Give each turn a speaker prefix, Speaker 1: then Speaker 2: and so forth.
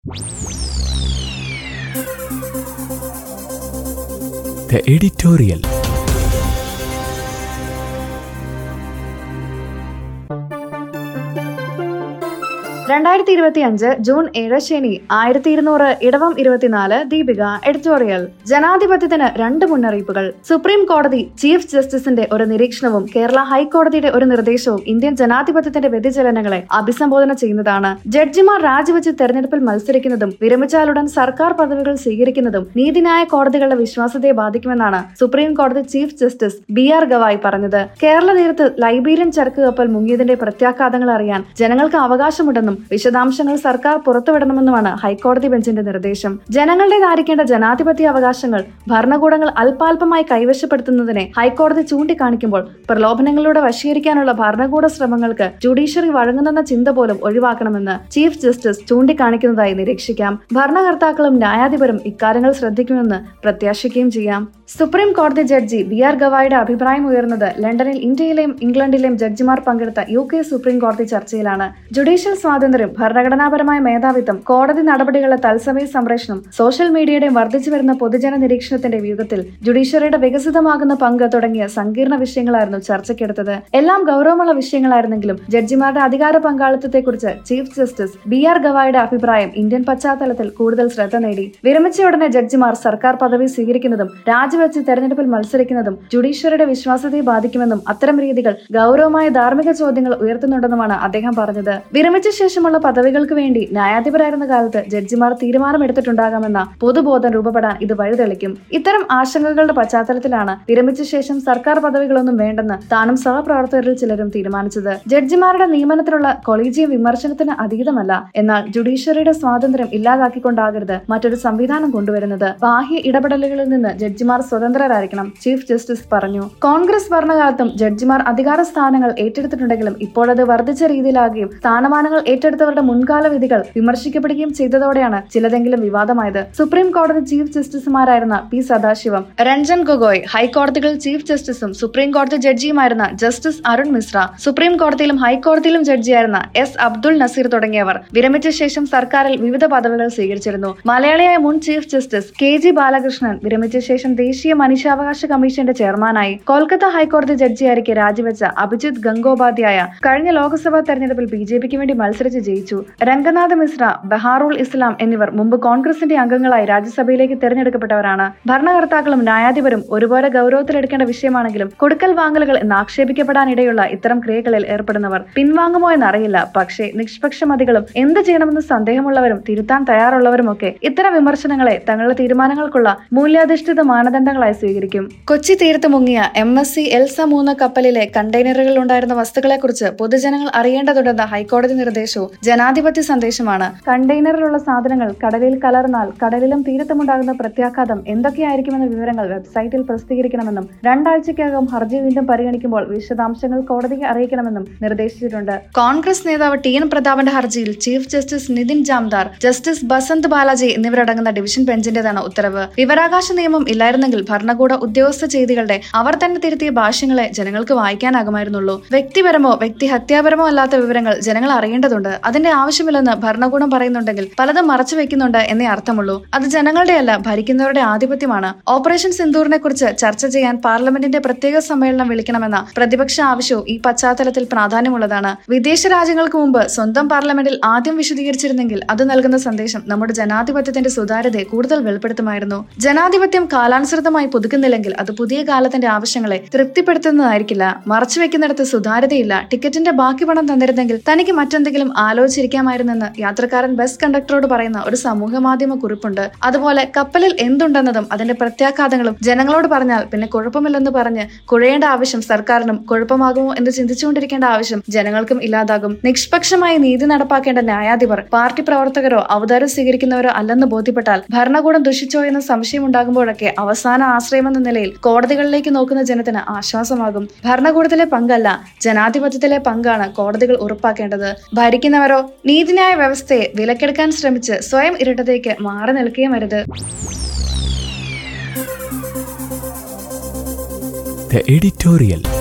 Speaker 1: The editorial.
Speaker 2: രണ്ടായിരത്തി ഇരുപത്തി അഞ്ച് ജൂൺ ഏഴ് ശനി ആയിരത്തി ഇരുന്നൂറ് ഇടവം ഇരുപത്തിനാല് ദീപിക എഡിറ്റോറിയൽ ജനാധിപത്യത്തിന് രണ്ട് മുന്നറിയിപ്പുകൾ സുപ്രീം കോടതി ചീഫ് ജസ്റ്റിസിന്റെ ഒരു നിരീക്ഷണവും കേരള ഹൈക്കോടതിയുടെ ഒരു നിർദ്ദേശവും ഇന്ത്യൻ ജനാധിപത്യത്തിന്റെ വ്യതിചലനങ്ങളെ അഭിസംബോധന ചെയ്യുന്നതാണ് ജഡ്ജിമാർ രാജിവെച്ച് തെരഞ്ഞെടുപ്പിൽ മത്സരിക്കുന്നതും വിരമിച്ചാലുടൻ സർക്കാർ പദവികൾ സ്വീകരിക്കുന്നതും നീതിന്യായ കോടതികളുടെ വിശ്വാസ്യതയെ ബാധിക്കുമെന്നാണ് സുപ്രീം കോടതി chief justice B R Gavai പറഞ്ഞത് കേരള തീരത്ത് ലൈബീരിയൻ ചരക്ക് കപ്പൽ മുങ്ങിയതിന്റെ പ്രത്യാഘാതങ്ങൾ അറിയാൻ ജനങ്ങൾക്ക് അവകാശമുണ്ടെന്നും വിശദാംശങ്ങൾ സർക്കാർ പുറത്തുവിടണമെന്നുമാണ് ഹൈക്കോടതി ബെഞ്ചിന്റെ നിർദ്ദേശം ജനങ്ങളുടേതായിരിക്കേണ്ട ജനാധിപത്യ അവകാശങ്ങൾ ഭരണകൂടങ്ങൾ അല്പാൽപമായി കൈവശപ്പെടുത്തുന്നതിനെ ഹൈക്കോടതി ചൂണ്ടിക്കാണിക്കുമ്പോൾ പ്രലോഭനങ്ങളിലൂടെ വശീകരിക്കാനുള്ള ഭരണകൂട ശ്രമങ്ങൾക്ക് ജുഡീഷ്യറി വഴങ്ങുന്നെന്ന ചിന്ത പോലും ഒഴിവാക്കണമെന്ന് ചീഫ് ജസ്റ്റിസ് ചൂണ്ടിക്കാണിക്കുന്നതായി നിരീക്ഷിക്കാം ഭരണകർത്താക്കളും ന്യായാധിപരും ഇക്കാര്യങ്ങൾ ശ്രദ്ധിക്കുമെന്ന് പ്രത്യാശിക്കുകയും ചെയ്യാം സുപ്രീം കോടതി ജഡ്ജി ബി ആർ ഗവായുടെ അഭിപ്രായം ഉയർന്നത് ലണ്ടനിൽ ഇന്ത്യയിലെയും ഇംഗ്ലണ്ടിലെയും ജഡ്ജിമാർ പങ്കെടുത്ത യു കെ സുപ്രീം കോടതി ചർച്ചയിലാണ് ജുഡീഷ്യൽ സ്വാതന്ത്ര്യം ഭരണഘടനാപരമായ മേധാവിത്വം കോടതി നടപടികളുടെ തത്സമയ സംപ്രേഷണം സോഷ്യൽ മീഡിയയുടെയും വർദ്ധിച്ചു വരുന്ന പൊതുജന നിരീക്ഷണത്തിന്റെ വ്യൂഹത്തിൽ ജുഡീഷ്യറിയുടെ വികസിതമാകുന്ന പങ്ക് തുടങ്ങിയ സങ്കീർണ വിഷയങ്ങളായിരുന്നു ചർച്ചയ്ക്കെടുത്തത് എല്ലാം ഗൗരവമുള്ള വിഷയങ്ങളായിരുന്നെങ്കിലും ജഡ്ജിമാരുടെ അധികാര പങ്കാളിത്തത്തെക്കുറിച്ച് ചീഫ് ജസ്റ്റിസ് ബി ആർ ഗവായുടെ അഭിപ്രായം ഇന്ത്യൻ പശ്ചാത്തലത്തിൽ കൂടുതൽ ശ്രദ്ധ നേടി വിരമിച്ച ഉടനെ ജഡ്ജിമാർ സർക്കാർ പദവി സ്വീകരിക്കുന്നതും രാജിവെച്ച് തെരഞ്ഞെടുപ്പിൽ മത്സരിക്കുന്നതും ജുഡീഷ്യറിയുടെ വിശ്വാസ്യതയെ ബാധിക്കുമെന്നും അത്തരം രീതികൾ ഗൗരവമായ ധാർമ്മിക ചോദ്യങ്ങൾ ഉയർത്തുന്നുണ്ടെന്നുമാണ് അദ്ദേഹം പറഞ്ഞത് വിരമിച്ച ശേഷമുള്ള പദവികൾക്ക് വേണ്ടി ന്യായാധിപരായിരുന്ന കാലത്ത് ജഡ്ജിമാർ തീരുമാനമെടുത്തിട്ടുണ്ടാകാമെന്ന പൊതുബോധം രൂപപ്പെടാൻ ഇത് വഴിതെളിക്കും ഇത്തരം ആശങ്കകളുടെ പശ്ചാത്തലത്തിലാണ് വിരമിച്ച ശേഷം സർക്കാർ പദവികളൊന്നും വേണ്ടെന്ന് താനും സഹപ്രവർത്തകരിൽ ചിലരും തീരുമാനിച്ചത് ജഡ്ജിമാരുടെ നിയമനത്തിലുള്ള കൊളീജിയം വിമർശനത്തിന് അതീതമല്ല എന്നാൽ ജുഡീഷ്യറിയുടെ സ്വാതന്ത്ര്യം ഇല്ലാതാക്കിക്കൊണ്ടാകരുത് മറ്റൊരു സംവിധാനം കൊണ്ടുവരുന്നത് ബാഹ്യ ഇടപെടലുകളിൽ നിന്ന് ജഡ്ജിമാർ സ്വതന്ത്രരായിരിക്കണം ചീഫ് ജസ്റ്റിസ് പറഞ്ഞു കോൺഗ്രസ് ഭരണകാലത്തും ജഡ്ജിമാർ അധികാര സ്ഥാനങ്ങൾ ഏറ്റെടുത്തിട്ടുണ്ടെങ്കിലും ഇപ്പോഴത് വർദ്ധിച്ച രീതിയിലാകുകയും സ്ഥാനമാനങ്ങൾ ഏറ്റെടുത്തവരുടെ മുൻകാല വിധികൾ വിമർശിക്കപ്പെടുകയും ചെയ്തതോടെയാണ് ചിലതെങ്കിലും വിവാദമായത് സുപ്രീം കോടതി ചീഫ് ജസ്റ്റിസുമാരായിരുന്ന പി സദാശിവം രഞ്ജൻ ഗൊഗോയ് ഹൈക്കോടതികളിൽ ചീഫ് ജസ്റ്റിസും സുപ്രീം കോടതി ജഡ്ജിയുമായിരുന്ന ജസ്റ്റിസ് അരുൺ മിശ്ര സുപ്രീം കോടതിയിലും ഹൈക്കോടതിയിലും ജഡ്ജിയായിരുന്ന എസ് അബ്ദുൾ നസീർ തുടങ്ങിയവർ വിരമിച്ച ശേഷം സർക്കാരിൽ വിവിധ പദവികൾ സ്വീകരിച്ചിരുന്നു മലയാളിയായ മുൻ chief justice K G Balakrishnan വിരമിച്ച ശേഷം ദേശീയ മനുഷ്യാവകാശ കമ്മീഷന്റെ ചെയർമാനായി കൊൽക്കത്ത ഹൈക്കോടതി ജഡ്ജിയായിരിക്കെ രാജിവെച്ച അഭിജിത് ഗംഗോപാധ്യായ കഴിഞ്ഞ ലോക്സഭാ തെരഞ്ഞെടുപ്പിൽ ബി ജെ പിക്ക് വേണ്ടി മത്സരിച്ച് ജയിച്ചു രംഗനാഥ് മിശ്ര ബഹാറുൾ ഇസ്ലാം എന്നിവർ മുമ്പ് കോൺഗ്രസിന്റെ അംഗങ്ങളായി രാജ്യസഭയിലേക്ക് തെരഞ്ഞെടുക്കപ്പെട്ടവരാണ് ഭരണകർത്താക്കളും ന്യായാധിപരും ഒരുപോലെ ഗൗരവത്തിലെടുക്കേണ്ട വിഷയമാണെങ്കിലും കൊടുക്കൽ വാങ്ങലുകൾ എന്ന് ആക്ഷേപിക്കപ്പെടാനിടയുള്ള ഇത്തരം ക്രിയകളിൽ ഏർപ്പെടുന്നവർ പിൻവാങ്ങുമോ എന്നറിയില്ല പക്ഷേ നിഷ്പക്ഷമതികളും എന്ത് ചെയ്യണമെന്ന് സന്ദേഹമുള്ളവരും തിരുത്താൻ തയ്യാറുള്ളവരുമൊക്കെ ഇത്തരം വിമർശനങ്ങളെ തങ്ങളുടെ തീരുമാനങ്ങൾക്കുള്ള മൂല്യാധിഷ്ഠിത മാനദണ്ഡങ്ങളായി സ്വീകരിക്കും കൊച്ചി തീരത്ത് മുങ്ങിയ എം എസ് സി എൽസ മൂന്ന് കപ്പലിലെ കണ്ടെയ്നറുകളിൽ ഉണ്ടായിരുന്ന വസ്തുക്കളെക്കുറിച്ച് പൊതുജനങ്ങൾ അറിയേണ്ടതുണ്ടെന്ന ഹൈക്കോടതി നിർദ്ദേശവും ജനാധിപത്യ സന്ദേശമാണ് കണ്ടെയ്നറിലുള്ള സാധനങ്ങൾ കടലിൽ കലർന്നാൽ കടലിലും തീരത്തുമുണ്ടാകുന്ന പ്രത്യാഘാതം എന്തൊക്കെയായിരിക്കുമെന്ന വിവരങ്ങൾ വെബ്സൈറ്റിൽ പ്രസിദ്ധീകരിക്കണമെന്നും രണ്ടാഴ്ചയ്ക്കകം ഹർജി വീണ്ടും പരിഗണിക്കുമ്പോൾ വിശദാംശങ്ങൾ കോടതിയെ അറിയിക്കണമെന്നും നിർദ്ദേശിച്ചിട്ടുണ്ട് കോൺഗ്രസ് നേതാവ് ടി എൻ പ്രതാപന്റെ ഹർജിയിൽ chief justice Nitin Jamdar justice Basanth Balaji എന്നിവരടങ്ങുന്ന ഡിവിഷൻ ബെഞ്ചിന്റേതാണ് ഉത്തരവ് വിവരാകാശ നിയമം ഇല്ലായിരുന്നെങ്കിൽ ഭരണകൂട ഉദ്യോഗസ്ഥ ചെയ്തികളുടെ അവർ തന്നെ തിരുത്തിയ ഭാഷ്യങ്ങളെ ജനങ്ങൾക്ക് വായിക്കാനാകുമായിരുന്നുള്ളൂ വ്യക്തിപരമോ വ്യക്തി ഹത്യാപരമോ അല്ലാത്ത വിവരങ്ങൾ ജനങ്ങൾ അറിയേണ്ടതുണ്ട് അതിന്റെ ആവശ്യമില്ലെന്ന് ഭരണകൂടം പറയുന്നുണ്ടെങ്കിൽ പലതും മറച്ചു വെക്കുന്നുണ്ട് എന്നേ അർത്ഥമുള്ളൂ അത് ജനങ്ങളുടെയല്ല ഭരിക്കുന്നവരുടെ ആധിപത്യമാണ് ഓപ്പറേഷൻ സിന്ദൂറിനെ കുറിച്ച് ചർച്ച ചെയ്യാൻ പാർലമെന്റിന്റെ പ്രത്യേക സമ്മേളനം വിളിക്കണമെന്ന പ്രതിപക്ഷ ആവശ്യവും ഈ പശ്ചാത്തലത്തിൽ പ്രാധാന്യമുള്ളതാണ് വിദേശ രാജ്യങ്ങൾക്ക് മുമ്പ് സ്വന്തം പാർലമെന്റിൽ ആദ്യം വിശദീകരിച്ചിരുന്നെങ്കിൽ അത് നൽകുന്ന സന്ദേശം നമ്മുടെ ജനാധിപത്യത്തിന്റെ സുതാര്യതയെ കൂടുതൽ വെളിപ്പെടുത്തുമായിരുന്നു ജനാധിപത്യം കാലാനുസൃതമായി പുതുക്കുന്നില്ലെങ്കിൽ അത് പുതിയ കാലത്തിന്റെ ആവശ്യങ്ങളെ തൃപ്തിപ്പെടുത്തുന്നതായിരിക്കില്ല മറച്ചുവെക്കുന്നിടത്ത് സുതാര്യതയില്ല ടിക്കറ്റിന്റെ ബാക്കി പണം തന്നിരുന്നെങ്കിൽ തനിക്ക് മറ്റെന്തെങ്കിലും ആലോചിച്ചിരിക്കാമായിരുന്നെന്ന് യാത്രക്കാരൻ ബസ് കണ്ടക്ടറോട് പറയുന്ന ഒരു സമൂഹ മാധ്യമ കുറിപ്പുണ്ട് അതുപോലെ കപ്പലിൽ എന്തുണ്ടെന്നതും അതിന്റെ പ്രത്യാഘാതങ്ങളും ജനങ്ങളോട് പറഞ്ഞാൽ പിന്നെ കുഴപ്പമില്ലെന്ന് പറഞ്ഞ് കുഴയേണ്ട ആവശ്യം സർക്കാരിനും കുഴപ്പമാകുമോ എന്ന് ചിന്തിച്ചുകൊണ്ടിരിക്കേണ്ട ആവശ്യം ജനങ്ങൾക്കും ഇല്ലാതാകും നിഷ്പക്ഷമായി നീതി നടപ്പാക്കേണ്ട ന്യായാധിപർ പാർട്ടി പ്രവർത്തകരോ അവതാരം സ്വീകരിക്കുന്നവരോ അല്ലെന്ന് ബോധ്യപ്പെട്ടാൽ ഭരണകൂടം ദുഷിച്ചോ എന്ന സംശയമുണ്ടാകുമ്പോഴൊക്കെ അവസാന ആശ്രയമെന്ന നിലയിൽ കോടതികളിലേക്ക് നോക്കുന്ന ജനത്തിന് ആശ്വാസമാകും ഭരണകൂടത്തിലെ പങ്കല്ല ജനാധിപത്യത്തിലെ പങ്കാണ് കോടതികൾ ഉറപ്പാക്കേണ്ടത് ഭരിക്കുന്നവരോ നീതിന്യായ വ്യവസ്ഥയെ വിലക്കെടുക്കാൻ ശ്രമിച്ച് സ്വയം ഇരട്ടതയ്ക്ക് മാറി നിൽക്കുകയും അരുത്
Speaker 1: The editorial.